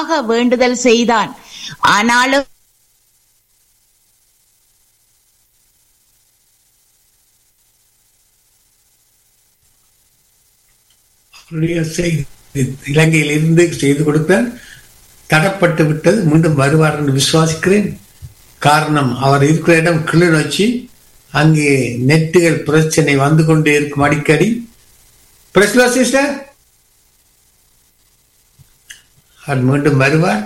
உருவாக வேண்டுதல் செய்தான் ஆனாலும் அவருடைய செய்- இலங்கையில் இருந்து செய்து கொடுத்தார் தடப்பட்டு விட்டது மீண்டும் வருவார் என்று விசுவாசிக்கிறேன் காரணம் அவர் இருக்கிற இடம் கிளிநொச்சி அங்கே நெட்டுகள் பிரச்சனை வந்து கொண்டே இருக்கும் அடிக்கடி பிரஸ்லோ சிஸ்டர் அவர் மீண்டும் வருவார்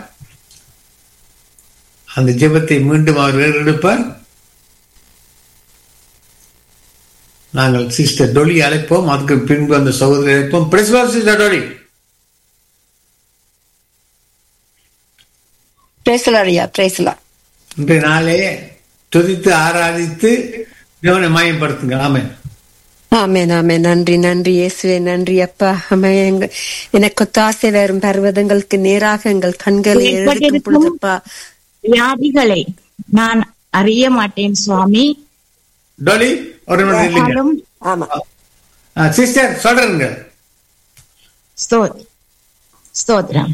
அந்த ஜெபத்தை மீண்டும் அவர் எடுப்பார் நாங்கள் சிஸ்டர் டொலி அழைப்போம் அதுக்கு பின்பு அந்த சகோதரி அழைப்போம் பிரஸ்லோ சிஸ்டர் டொலி பேசலாம் ஐயா பேசலாம் இன்றைய நாளே துதித்து ஆராதித்து தேவனை மாயப்படுத்துங்க ஆமென் ஆமென் ஆமென் நன்றி நன்றி இயேசுவே நன்றி அப்பா ஆமே எங்க எனக்கு ஒத்தாசை வரும் பர்வதங்களுக்கு நேராக எங்கள் கண்களை எழுதிக்கும் பொழுதப்பா வியாதிகளை நான் அறிய மாட்டேன் சுவாமி டொலி ஒரு நிமிடம் இல்லைங்க ஆனாலும் ஆமா சிஸ்டர் சொல்றேங்க ஸ்தோ- ஸ்தோத்திரம்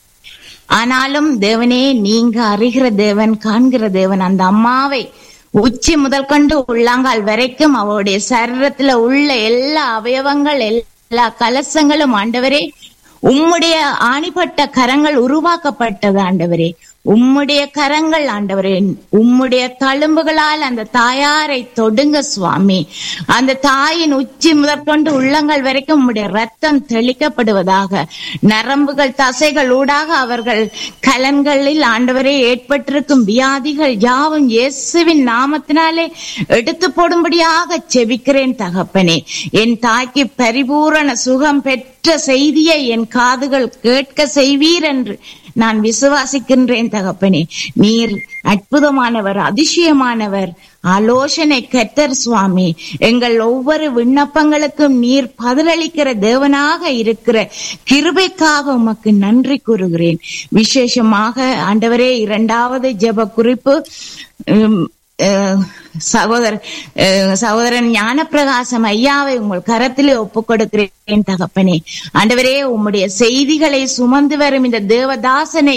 ஆனாலும் தேவனே நீங்க அறிகிற தேவன் காண்கிற தேவன் அந்த அம்மாவை உச்சி முதல் கொண்டு உள்ளாங்கால் வரைக்கும் அவருடைய சரீரத்துல உள்ள எல்லா அவயவங்கள் எல்லா கலசங்களும் ஆண்டவரே உம்முடைய ஆணிப்பட்ட கரங்கள் உருவாக்கப்பட்டது ஆண்டவரே உம்முடைய கரங்கள் ஆண்டவரே உம்முடைய தழும்புகளால் அந்த தாயாரை தொடுங்க சுவாமி அந்த தாயின் உச்சி முதற்கொண்டு உள்ளங்கள் வரைக்கும் உம்முடைய ரத்தம் தெளிக்கப்படுவதாக நரம்புகள் தசைகள் ஊடாக அவர்கள் கலன்களில் ஆண்டவரே ஏற்பட்டிருக்கும் வியாதிகள் யாவும் இயேசுவின் நாமத்தினாலே எடுத்து போடும்படியாக செபிக்கிறேன் தகப்பனே என் தாய்க்கு பரிபூரண சுகம் பெற்ற செய்தியை என் காதுகள் கேட்க செய்வீர் என்று நான் விசுவாசிக்கின்றேன் தகப்பனே நீர் அற்புதமானவர் அதிசயமானவர் ஆலோசனை கத்தர் சுவாமி எங்கள் ஒவ்வொரு விண்ணப்பங்களுக்கும் நீர் பதிலளிக்கிற தேவனாக இருக்கிற கிருபைக்காக உமக்கு நன்றி கூறுகிறேன் விசேஷமாக ஆண்டவரே இரண்டாவது ஜெப குறிப்பு உம், அஹ், சகோதர அஹ், சகோதரன் ஞானப்பிரகாசம் ஐயாவை உங்கள் கரத்திலே ஒப்புக் கொடுக்கிறேன் தகப்பனே ஆண்டவரே உம்முடைய செய்திகளை சுமந்து வரும் இந்த தேவதாசனை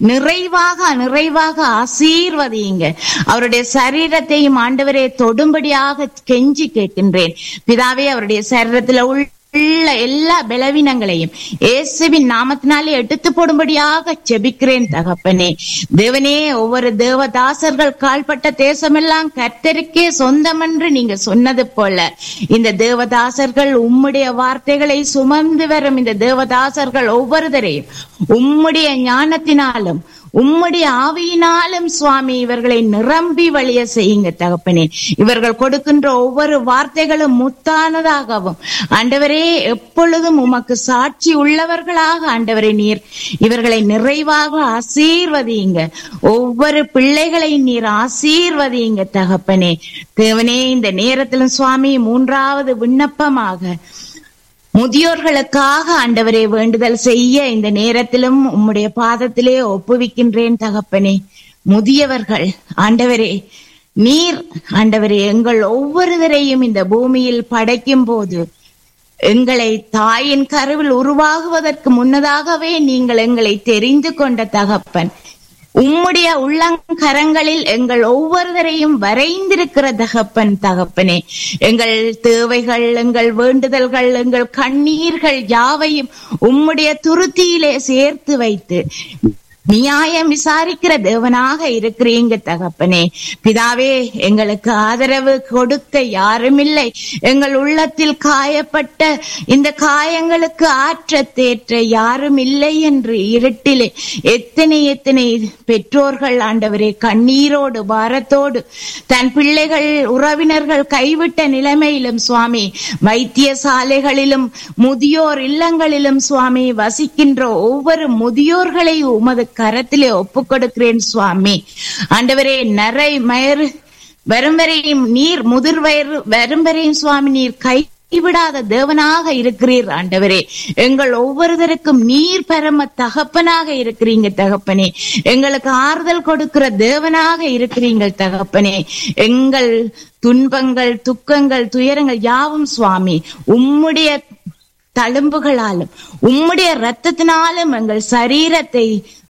நிறைவாக நிறைவாக ஆசீர்வதியுங்க அவருடைய சரீரத்தையும் ஆண்டவரே தொடும்படியாக கெஞ்சி கேட்கின்றேன் பிதாவே அவருடைய சரீரத்துல உள்ள உள்ள எல்லா பலவீனங்களையும் இயேசுவின் நாமத்தினாலே எடுத்து போடும்படியாக செபிக்கிறேன் தகப்பனே தேவனே ஒவ்வொரு தேவதாசர்கள் கால்பட்ட தேசமெல்லாம் கர்த்தருக்கே சொந்தமென்று நீங்க சொன்னது போல இந்த தேவதாசர்கள் உம்முடைய வார்த்தைகளை சுமந்து வரும் இந்த தேவதாசர்கள் ஒவ்வொருத்தரையும் உம்முடைய ஞானத்தினாலும் உம்முடைய ஆவியினாலும் சுவாமி இவர்களை நிரம்பி வழிய செய்யுங்க தகப்பனே இவர்கள் கொடுக்கின்ற ஒவ்வொரு வார்த்தைகளும் முத்தானதாகவும் ஆண்டவரே எப்பொழுதும் உமக்கு சாட்சி உள்ளவர்களாக ஆண்டவரே நீர் இவர்களை நிறைவாக ஆசீர்வதியுங்க ஒவ்வொரு பிள்ளைகளையும் நீர் ஆசீர்வதியுங்க தகப்பனே தேவனே இந்த நேரத்திலும் சுவாமி மூன்றாவது விண்ணப்பமாக முதியோர்களுக்காக ஆண்டவரே வேண்டுதல் செய்ய இந்த நேரத்திலும் உம்முடைய பாதத்திலே ஒப்புவிக்கின்றேன் தகப்பனே முதியவர்கள் ஆண்டவரே நீர் ஆண்டவரே எங்கள் ஒவ்வொருவரையும் இந்த பூமியில் படைக்கும் போது எங்களை தாயின் கருவில் உருவாகுவதற்கு முன்னதாகவே நீங்கள் எங்களை தெரிந்து கொண்ட தகப்பன் உம்முடைய உள்ளங்கரங்களில் எங்கள் ஒவ்வொருவரையும் வரைந்திருக்கிற தகப்பன் தகப்பனே எங்கள் தேவைகள் எங்கள் வேண்டுதல்கள் எங்கள் கண்ணீர்கள் யாவையும் உம்முடைய துருத்தியிலே சேர்த்து வைத்து நியாயம் விசாரிக்கிற தேவனாக இருக்கிறீங்க தகப்பனே பிதாவே எங்களுக்கு ஆதரவு கொடுக்க யாருமில்லை எங்கள் உள்ளத்தில் காயப்பட்ட இந்த காயங்களுக்கு ஆற்ற தேற்ற யாரும் இல்லை என்று இருட்டிலே எத்தனை எத்தனை பெற்றோர்கள் ஆண்டவரே கண்ணீரோடு பாரத்தோடு தன் பிள்ளைகள் உறவினர்கள் கைவிட்ட நிலைமையிலும் சுவாமி வைத்தியசாலைகளிலும் முதியோர் இல்லங்களிலும் சுவாமி வசிக்கின்ற ஒவ்வொரு முதியோர்களை உமது கரத்திலே ஒப்புக் கொடுக்கிறேன் சுவாமி ஆண்டவரே நரை மயறு வரும் வரையும் நீர் முதிர் வயறு வரும் வரையும் சுவாமி நீர் கை கைவிடாத தேவனாக இருக்கிறீர் ஆண்டவரே எங்கள் ஒவ்வொருவருக்கும் நீர் பரம தகப்பனாக இருக்கிறீங்க தகப்பனே எங்களுக்கு ஆறுதல் கொடுக்கிற தேவனாக இருக்கிறீங்க தகப்பனே எங்கள் துன்பங்கள் துக்கங்கள் துயரங்கள் யாவும் சுவாமி உம்முடைய தழும்புகளாலும் உம்முடைய ரத்தத்தினாலும் எங்கள் சரீரத்தை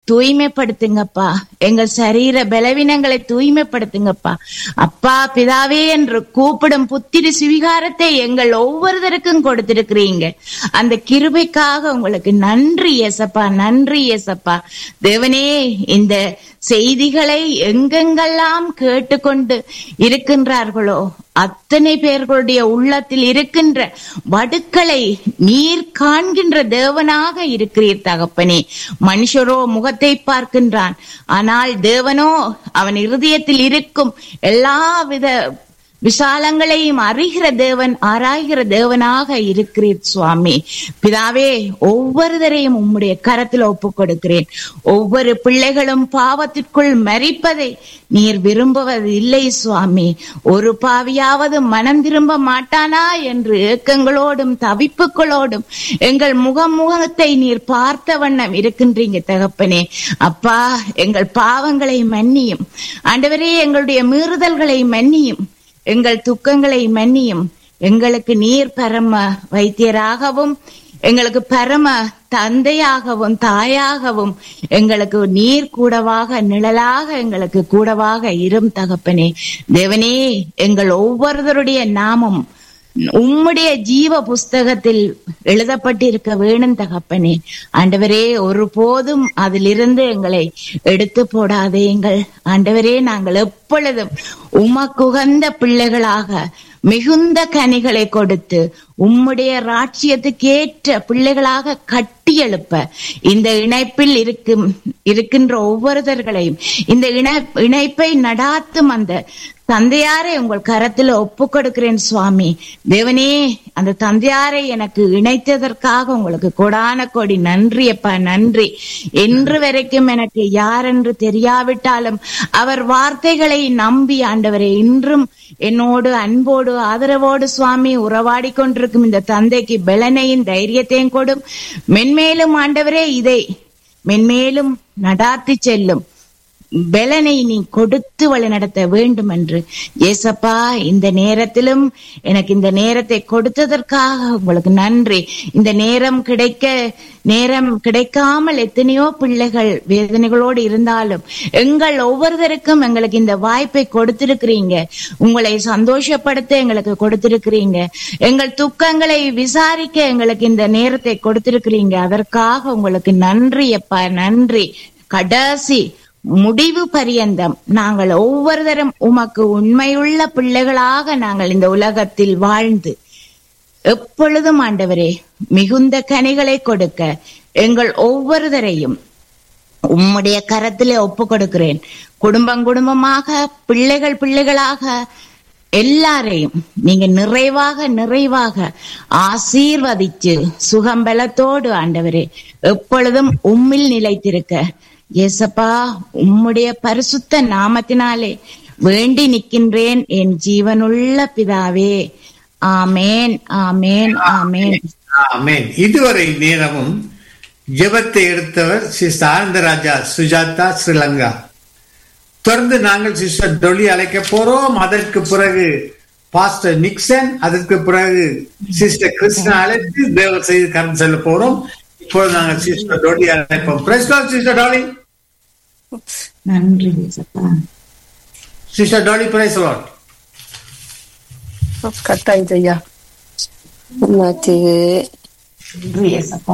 தூய்மைப்படுத்துங்கப்பா எங்கள் சரீர பலவீனங்களை தூய்மைப்படுத்துங்கப்பா அப்பா பிதாவே என்று கூப்பிடும் புத்திரி சுவிகாரத்தை எங்கள் ஒவ்வொருத்தருக்கும் கொடுத்திருக்கிறீங்க அந்த கிருபைக்காக உங்களுக்கு நன்றி ஏசப்பா நன்றி ஏசப்பா தேவனே இந்த செய்திகளை எங்கெங்கெல்லாம் கேட்டுக்கொண்டு இருக்கின்றார்களோ அத்தனை பேர்களுடைய உள்ளத்தில் இருக்கின்ற வடுக்களை நீர் காண்கின்ற தேவனாக இருக்கிறீர் தகப்பனே மனுஷரோ முகத்தை பார்க்கின்றான் ஆனால் தேவனோ அவன் இருதயத்தில் இருக்கும் எல்லாவித விசாலங்களையும் அறிகிற தேவன் ஆராய்கிற தேவனாக இருக்கிறீர் சுவாமி பிதாவே ஒவ்வொருவரையும் உம்முடைய கரத்தில் ஒப்புக் கொடுக்கிறேன் ஒவ்வொரு பிள்ளைகளும் பாவத்திற்குள் மறிப்பதை நீர் விரும்புவது இல்லை சுவாமி ஒரு பாவியாவது மனம் திரும்ப மாட்டானா என்று ஏக்கங்களோடும் தவிப்புகளோடும் எங்கள் முகமுகத்தை நீர் பார்த்த வண்ணம் இருக்கின்றீங்க தகப்பனே அப்பா எங்கள் பாவங்களை மன்னியும் ஆண்டவரே எங்களுடைய மீறுதல்களை மன்னியும் எங்கள் துக்கங்களை மன்னியும் எங்களுக்கு நீர் பரம வைத்தியராகவும் எங்களுக்கு பரம தந்தையாகவும் தாயாகவும் எங்களுக்கு நீர் கூடவாக நிழலாக எங்களுக்கு கூடவாக இரும் தகப்பனே தேவனே எங்கள் ஒவ்வொருவருடைய நாமம் உம்முடைய ஜீவ புஸ்தகத்தில் எழுதப்பட்டிருக்க வேணும் தகப்பனே ஆண்டவரே ஒருபோதும் அதிலிருந்து எங்களை எடுத்து போடாதேங்கள் ஆண்டவரே நாங்கள் எப்பொழுதும் உமக்குகந்த பிள்ளைகளாக மிகுந்த கனிகளை கொடுத்து உம்முடைய ராட்சியத்துக்கேற்ற பிள்ளைகளாக கட்டி எழுப்ப இந்த இணைப்பில் இருக்கும் இருக்கின்ற ஒவ்வொருத்தர்களையும் இந்த இணை இணைப்பை நடாத்தும் அந்த தந்தையாரை உங்கள் கரத்துல ஒப்பு கொடுக்கிறேன் சுவாமி தேவனே அந்த தந்தையாரை எனக்கு இணைத்ததற்காக உங்களுக்கு கொடான கோடி நன்றி அப்பா நன்றி என்று வரைக்கும் எனக்கு யார் என்று தெரியாவிட்டாலும் அவர் வார்த்தைகளை நம்பி ஆண்டவரை இன்றும் என்னோடு அன்போடு ஆதரவோடு சுவாமி உறவாடி கொண்டிருக்கும் இந்த தந்தைக்கு பலனையும் தைரியத்தையும் கொடும் மென்மேலும் ஆண்டவரே இதை மென்மேலும் நடாத்தி செல்லும் பலனை நீ கொடுத்து வழி நடத்த வேண்டும் என்று ஏசப்பா இந்த நேரத்திலும் எனக்கு இந்த நேரத்தை கொடுத்ததற்காக உங்களுக்கு நன்றி இந்த நேரம் கிடைக்க நேரம் கிடைக்காமல் எத்தனையோ பிள்ளைகள் வேதனைகளோடு இருந்தாலும் எங்கள் ஒவ்வொருவருக்கும் எங்களுக்கு இந்த வாய்ப்பை கொடுத்திருக்கிறீங்க உங்களை சந்தோஷப்படுத்த எங்களுக்கு கொடுத்திருக்கிறீங்க எங்கள் துக்கங்களை விசாரிக்க எங்களுக்கு இந்த நேரத்தை கொடுத்திருக்கிறீங்க அதற்காக உங்களுக்கு நன்றி அப்பா நன்றி கடைசி முடிவு பரியந்தம் நாங்கள் ஒவ்வொருத்தரும் உமக்கு உண்மையுள்ள பிள்ளைகளாக நாங்கள் இந்த உலகத்தில் வாழ்ந்து எப்பொழுதும் ஆண்டவரே மிகுந்த கனிகளை கொடுக்க எங்கள் ஒவ்வொருவரையும் உம்முடைய கரத்திலே ஒப்பு கொடுக்கிறேன் குடும்பம் குடும்பமாக பிள்ளைகள் பிள்ளைகளாக எல்லாரையும் நீங்க நிறைவாக நிறைவாக ஆசீர்வதிச்சு சுகம்பலத்தோடு ஆண்டவரே எப்பொழுதும் உம்மில் நிலைத்திருக்க ஏசப்பா உம்முடைய பரிசுத்த நாமத்தினாலே வேண்டி நிற்கின்றேன் என் ஜீவனுள்ள பிதாவே ஆமேன் ஆமேன் ஆமேன் ஆமென் இதுவரை நேரமும் ஜெபத்தை எடுத்தவர் சிஸ்டர் ஆனந்தராஜா சுஜாதா ஸ்ரீலங்கா தொடர்ந்து நாங்கள் சிஸ்டர் டொலி அழைக்க போறோம் அதற்கு பிறகு பாஸ்டர் நிக்சன் அதற்கு பிறகு சிஸ்டர் கிருஷ்ணா அழைத்து தேவ செய்து கரம் செல்ல போறோம் இப்போது நாங்கள் சிஸ்டர் டொலி அழைப்போம் பிரஸ்லால் சிஸ்டர் டாலி நன்றி ஏசப்பா சிஸ்டர் டாலி பிரைஸ்லாட் கட்டாயம் ஐயா என்னாச்சு நன்றி ஏசப்பா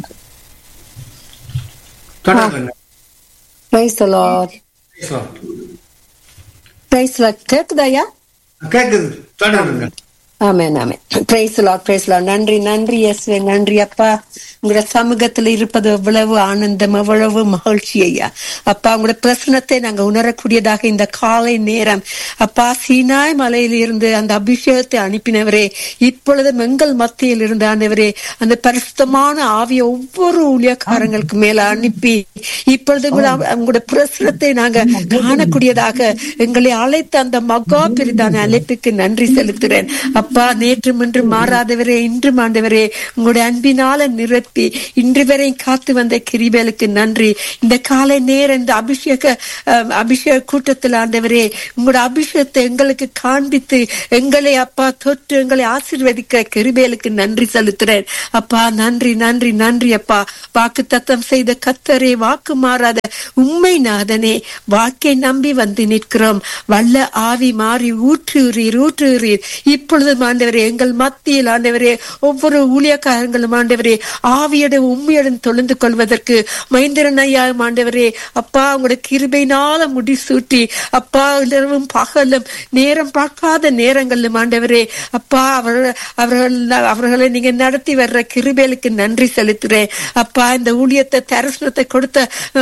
தொடருங்க praise lord Praise Lord. Praise lord கேக்குதா ஐயா கேக்குது தொடருங்க amen amen praise lord praise lord நன்றி நன்றி இயேசுவே நன்றி அப்பா உங்களோட சமூகத்துல இருப்பது எவ்வளவு ஆனந்தம் எவ்வளவு மகிழ்ச்சி ஐயா அப்பா உங்களோட பிரசனத்தை நாங்க உணரக்கூடியதாக இந்த காலை நேரம் அப்பா சீனாய் மலையில இருந்து அந்த அபிஷேகத்தை அனுப்பினவரே இப்பொழுது எங்கள் மத்தியில் இருந்து ஆண்டவரே அந்த பரிசுத்தமான ஆவிய ஒவ்வொரு ஊழியக்காரங்களுக்கு மேல அனுப்பி இப்பொழுது கூட உங்களோட பிரசனத்தை நாங்க காணக்கூடியதாக எங்களை அழைத்த அந்த மகா பெரிதான அழைப்புக்கு நன்றி செலுத்துகிறேன் அப்பா அப்பா நேற்று இன்று மாறாதவரே இன்று ஆண்டவரே உங்களுடைய அன்பினால நிரப்பி இன்று வரை காத்து வந்த கிரிபேலுக்கு நன்றி இந்த காலை நேர இந்த அபிஷேக அஹ், அபிஷேக கூட்டத்தில் ஆண்டவரே உங்களுடைய அபிஷேகத்தை எங்களுக்கு காண்பித்து எங்களை அப்பா தொட்டு எங்களை ஆசீர்வதிக்கிற கிருபேலுக்கு நன்றி செலுத்துறேன் அப்பா நன்றி நன்றி நன்றி அப்பா வாக்கு தத்தம் செய்த கத்தரே வாக்கு மாறாத உண்மை நாதனே வாக்கை நம்பி வந்து நிற்கிறோம் வல்ல ஆவி மாறி ஊற்றுகிறீர் ஊற்றுகிறீர் இப்பொழுது ஆண்டவரே எங்கள் மத்தியில் ஆண்டவரே ஒவ்வொரு ஊழியக்காரங்களும் ஆண்டவரே ஆவியுடன் உண்மையுடன் தொழுந்து கொள்வதற்கு மைந்திரன் ஐயா ஆண்டவரே அப்பா உங்களுடைய கிருபையினால முடிசூட்டி அப்பா இரவும் பகலும் நேரம் பார்க்காத நேரங்களிலும் ஆண்டவரே அப்பா அவர்கள் அவர்கள் அவர்களை நீங்க நடத்தி வர்ற கிருபேலுக்கு நன்றி செலுத்துறேன் அப்பா இந்த ஊழியத்தை தரிசனத்தை கொடுத்த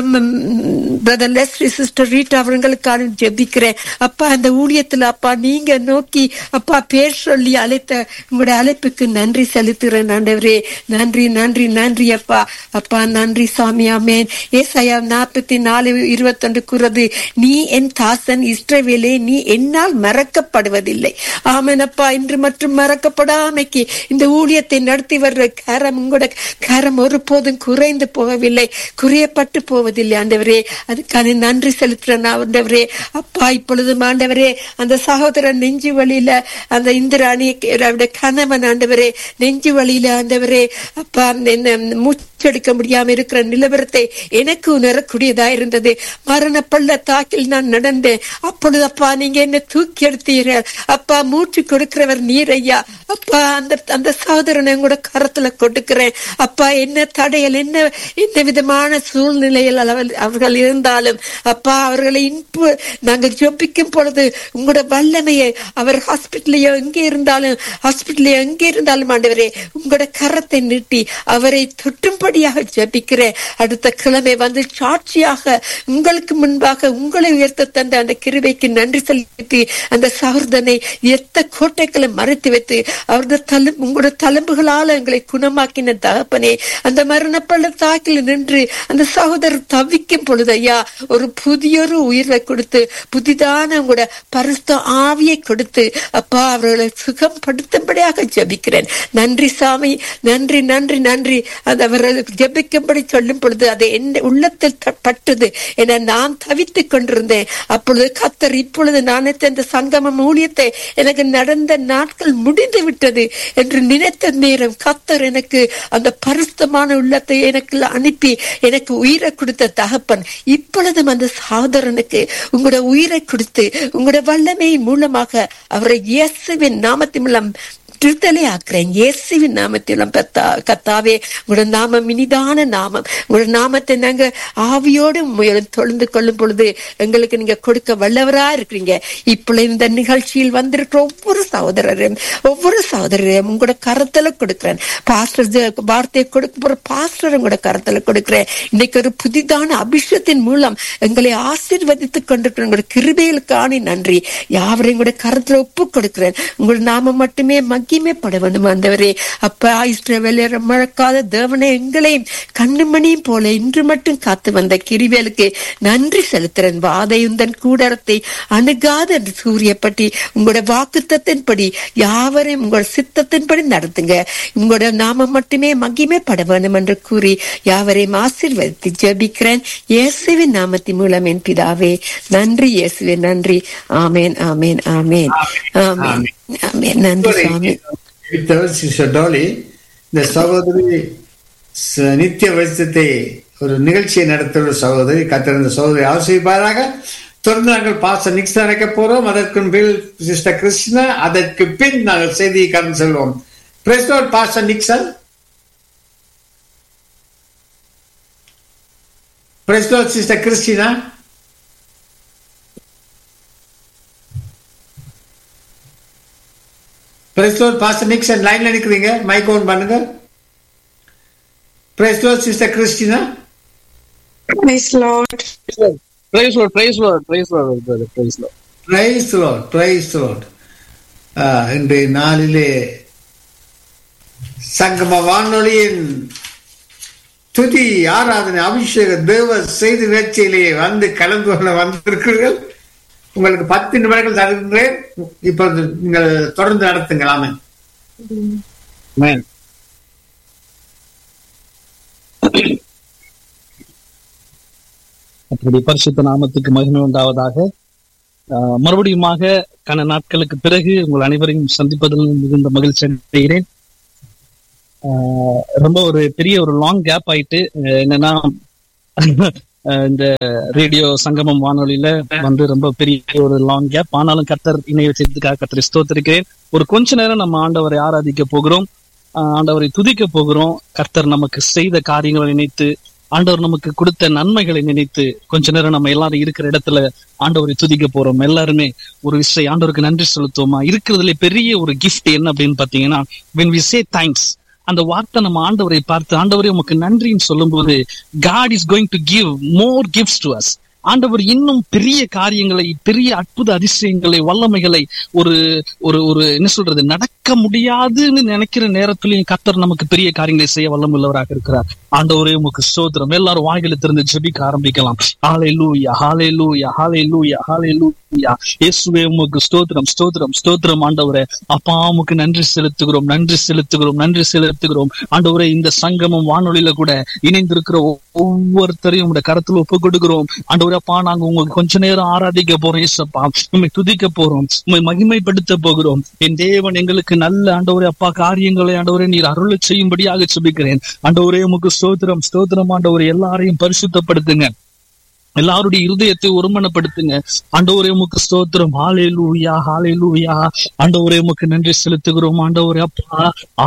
பிரதர் லெஸ்ரி சிஸ்டர் ரீட்டா அவர்களுக்கான ஜெபிக்கிறேன் அப்பா இந்த ஊழியத்துல அப்பா நீங்க நோக்கி அப்பா பேர் சொல்லி அழைத்த உங்களுடைய அழைப்புக்கு நன்றி செலுத்துறேன் ஆண்டவரே நன்றி நன்றி நன்றி அப்பா அப்பா நன்றி சாமி ஆமேன் ஏசாயா நாற்பத்தி நாலு இருபத்தொன்று கூறது நீ என் தாசன் இஸ்ரவேலே நீ என்னால் மறக்கப்படுவதில்லை ஆமேன் அப்பா இன்று மற்றும் மறக்கப்படாமைக்கு இந்த ஊழியத்தை நடத்தி வர்ற கரம் உங்களோட கரம் ஒருபோதும் குறைந்து போகவில்லை குறையப்பட்டு போவதில்லை ஆண்டவரே அதுக்கான நன்றி செலுத்துறேன் ஆண்டவரே அப்பா இப்பொழுதும் ஆண்டவரே அந்த சகோதரன் நெஞ்சு வழியில அந்த இந்திராணி அவருடைய கணவன் ஆண்டவரே நெஞ்சு வழியில ஆண்டவரே அப்பா என்ன மூச்செடுக்க முடியாம இருக்கிற நிலவரத்தை எனக்கு உணரக்கூடியதா இருந்தது மரண பள்ளத்தாக்கில் நான் நடந்தேன் அப்பொழுது அப்பா நீங்க என்ன தூக்கி எடுத்தீர்கள் அப்பா மூச்சு கொடுக்கிறவர் நீர் ஐயா அப்பா அந்த அந்த சகோதரனை கூட கரத்துல கொடுக்கிறேன் அப்பா என்ன தடையல் என்ன எந்த விதமான சூழ்நிலையில் அவர்கள் அவர்கள் இருந்தாலும் அப்பா அவர்களை இன்பு நாங்கள் ஜொப்பிக்கும் பொழுது உங்களோட வல்லமையை அவர் ஹாஸ்பிட்டலையோ எங்கே இருந்தாலும் ஹாஸ்பிட்டலையோ எங்கே இருந்தாலும் ஆண்டவரே உங்களோட கரத்தை நீட்டி அவரை தொட்டும்படியாக ஜெபிக்கிறேன் அடுத்த கிழமை வந்து சாட்சியாக உங்களுக்கு முன்பாக உங்களை உயர்த்த தந்த அந்த கிருபைக்கு நன்றி செலுத்தி அந்த சகோதரனை எத்த கோட்டைகளை மறைத்து வைத்து அவரது தலும் உங்களோட தழும்புகளால் எங்களை குணமாக்கின தகப்பனே அந்த மரண பள்ளத்தாக்கில் நின்று அந்த சகோதரர் தவிக்கும் பொழுது ஐயா ஒரு புதியொரு உயிரை கொடுத்து புதிதான உங்களோட பரிசுத்த ஆவியை கொடுத்து அப்பா அவர்களை சுகம் படுத்தும்படியாக ஜெபிக்கிறேன் நன்றி சாமி நன்றி நன்றி நன்றி அது அவர்கள் ஜெபிக்கும்படி சொல்லும் பொழுது அது என்ன உள்ளத்தில் த- பட்டது என நான் தவித்துக் கொண்டிருந்தேன் அப்பொழுது கத்தர் இப்பொழுது நான் இந்த சங்கமம் ஊழியத்தை எனக்கு நடந்த நாட்கள் முடிந்து விட்டது என்று நினைத்த நேரம் கத்தர் எனக்கு அந்த பரிசுத்தமான உள்ளத்தை எனக்கு அனுப்பி எனக்கு உயிரை கொடுத்த தகப்பன் இப்பொழுதும் அந்த சகோதரனுக்கு உங்களோட உயிரை கொடுத்து உங்களோட வல்லமை மூலமாக அவரை இயேசுவின் நாமத்தின் மூலம் விடுதலை ஆக்குறேன் இயேசுவின் நாமத்திலும் கத்தா கத்தாவே உங்களோட நாமம் இனிதான நாமம் உங்களோட நாமத்தை நாங்க ஆவியோடு உண்மையோடு தொழுந்து கொள்ளும் பொழுது எங்களுக்கு நீங்க கொடுக்க வல்லவரா இருக்கிறீங்க இப்பொழுது இந்த நிகழ்ச்சியில் வந்திருக்கிற ஒவ்வொரு சகோதரரையும் ஒவ்வொரு சகோதரரையும் உங்களோட கரத்துல கொடுக்கிறேன் பாஸ்டர் ஜெ- வார்த்தையை கொடுக்க போற பாஸ்டர் உங்களோட கரத்துல கொடுக்கிறேன் இன்னைக்கு ஒரு புதிதான அபிஷேகத்தின் மூலம் எங்களை ஆசீர்வதித்துக் கொண்டிருக்கிற உங்களோட கிருபைகளுக்கான நன்றி யாவரையும் கூட கரத்துல ஒப்பு கொடுக்கிறேன் உங்கள் நாம மட்டுமே மகிமைப்பட வேண்டும் ஆண்டவரே அப்பா இஸ்ரவேலர் மழக்காத தேவனை எங்களையும் கண்ணுமணியும் போல இன்று மட்டும் காத்து வந்த கிரிவேலுக்கு நன்றி செலுத்துறேன் வாதையுந்தன் கூடாரத்தை அணுகாத என்று சூரியப்பட்டி உங்களோட வாக்குத்தத்தின்படி யாவரையும் உங்களோட சித்தத்தின்படி நடத்துங்க உங்களோட நாம மட்டுமே மகிமைப்பட வேண்டும் என்று கூறி யாவரையும் ஆசீர்வதித்து ஜெபிக்கிறேன் இயேசுவின் நாமத்தின் மூலம் என் பிதாவே நன்றி இயேசுவே நன்றி ஆமேன் ஆமேன் ஆமேன் ஆமேன் ஆமேன் நன்றி சுவாமி ஜெபித்தவர் சிஸ்டர் டாலி இந்த சகோதரி ச- நித்திய வைத்தியத்தை ஒரு நிகழ்ச்சியை நடத்துகிற சகோதரி கத்திருந்த சகோதரி ஆசிரிப்பாராக தொடர்ந்து நாங்கள் பாச நிக்ஸ் நினைக்க போறோம் அதற்கு பின் சிஸ்டர் கிருஷ்ணா அதற்கு பின் நாங்கள் செய்தியை கடந்து செல்வோம் பிரஸ்டோர் பாச Nixon pastor sister Christina pastor பாச நிக்சன் லைன்ல நிக்கிறீங்க மைக் ஓன் பண்ணுங்க pastor sister Christina Praise Lord. Praise Lord, praise Lord, praise Lord, brother, praise Lord. Praise lord praise lord இன்றைய நாளிலே சங்கம வானொலியின் துதி ஆராதனை அபிஷேக தேவ செய்தி நிகழ்ச்சியிலே வந்து கலந்து கொள்ள வந்திருக்கிறீர்கள் உங்களுக்கு பத்து நிமிடங்கள் தருகின்றேன் இப்பொழுது நீங்கள் தொடர்ந்து நடத்துங்களாமே Amen. கர்த்தருடைய பரிசுத்த நாமத்துக்கு மகிமை உண்டாவதாக ஆஹ் மறுபடியுமாக கன நாட்களுக்கு பிறகு உங்கள் அனைவரையும் சந்திப்பதில் மிகுந்த மகிழ்ச்சி அடைகிறேன் ஆஹ் ரொம்ப ஒரு பெரிய ஒரு லாங் கேப் ஆயிட்டு ஆஹ் என்னன்னா ஆஹ் இந்த ரேடியோ சங்கமம் வானொலியில வந்து ரொம்ப பெரிய ஒரு லாங் கேப் ஆனாலும் கத்தர் இணைய வச்சதுக்காக கத்தரை ஸ்தோத்திருக்கிறேன் ஒரு கொஞ்ச நேரம் நம்ம ஆண்டவரை ஆராதிக்க போகிறோம் ஆஹ் ஆண்டவரை துதிக்க போகிறோம் கர்த்தர் நமக்கு செய்த காரியங்களை நினைத்து ஆண்டவர் நமக்கு கொடுத்த நன்மைகளை நினைத்து கொஞ்ச நேரம் நம்ம எல்லாரும் இருக்கிற இடத்துல ஆண்டவரை துதிக்க போறோம் எல்லாருமே ஒரு விஷயம் ஆண்டவருக்கு நன்றி செலுத்துவோமா இருக்கிறதுல பெரிய ஒரு கிஃப்ட் என்ன அப்படின்னு பாத்தீங்கன்னா when we say thanks அந்த வார்த்தை நம்ம ஆண்டவரை பார்த்து ஆண்டவரே உமக்கு நன்றின்னு சொல்லும்போது God is going to give more gifts to us ஆண்டவர் இன்னும் பெரிய காரியங்களை பெரிய அற்புத அதிசயங்களை வல்லமைகளை ஒரு ஒரு ஒரு என்ன சொல்றது நடக்க முடியாதுன்னு நினைக்கிற நேரத்திலையும் கத்தர் நமக்கு பெரிய காரியங்களை செய்ய வல்லமுள்ளவராக இருக்கிறார் ஆண்டவரே உமக்கு சோதரம் எல்லாரும் வாய்களை திறந்து ஜெபிக்க ஆரம்பிக்கலாம் ஹாலே லூயா ஹாலே லூயா ஹாலே லூயா ஹாலே லூயா இயேசுவே உமக்கு ஸ்தோத்திரம் ஸ்தோத்திரம் ஸ்தோத்திரம் ஆண்டவரே அப்பா உமக்கு நன்றி செலுத்துகிறோம் நன்றி செலுத்துகிறோம் நன்றி செலுத்துகிறோம் ஆண்டவரே இந்த சங்கமம் வானொலியில கூட இணைந்திருக்கிற ஒவ்வொருத்தரையும் உங்களுடைய கரத்துல ஒப்பு கொடுக்கிறோம் ஆண்டவரே அப்பா நாங்க உங்களுக்கு கொஞ்ச நேரம் ஆராதிக்க போறோம் ஏசப்பா உண்மை துதிக்க போறோம் உண்மை மகிமைப்படுத்த போகிறோம் என் தேவன் எங்களுக்கு நல்ல ஆண்டவரே அப்பா காரியங்களை ஆண்டவரே நீர் அருளை செய்யும்படியாக சுபிக்கிறேன் ஆண்டவரே உமக்கு ஸ்தோத்திரம் ஸ்தோத்திரம் ஆண்டவரே எல்லாரையும் பரிசுத்தப்படுத்துங்க எல்லாருடைய இருதயத்தை ஒருமனப்படுத்துங்க ஆண்டவரே உமக்கு ஸ்தோத்திரம் ஹாலே லூயா ஹாலே லூயா ஆண்டவரே உமக்கு நன்றி செலுத்துகிறோம் ஆண்டவரே அப்பா